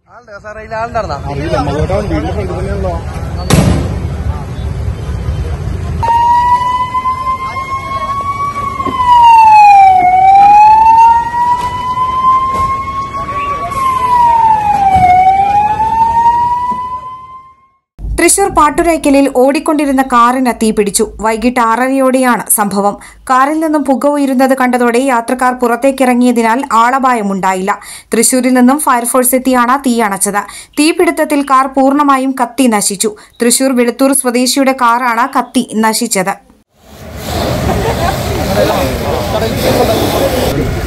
ആളുണ്ടോ സാറേ ഇതിൽ ആളുണ്ടായിരുന്നാ അറിയില്ല മകളോട്ടാണ് വീടിന്റെ ഫ്രണ്ട് തന്നെയാണല്ലോ തൃശൂർ പാട്ടുരയ്ക്കലിൽ ഓടിക്കൊണ്ടിരുന്ന കാറിന് തീപിടിച്ചു വൈകിട്ട് ആറരയോടെയാണ് സംഭവം കാറിൽ നിന്നും പുക ഉയരുന്നത് കണ്ടതോടെ യാത്രക്കാർ പുറത്തേക്കിറങ്ങിയതിനാൽ ആളപായമുണ്ടായില്ല തൃശൂരിൽ നിന്നും ഫയർഫോഴ്സ് എത്തിയാണ് തീ അണച്ചത് തീപിടുത്തത്തിൽ കാർ പൂർണ്ണമായും കത്തി നശിച്ചു തൃശൂർ വെളുത്തൂർ സ്വദേശിയുടെ കാറാണ് കത്തി നശിച്ചത്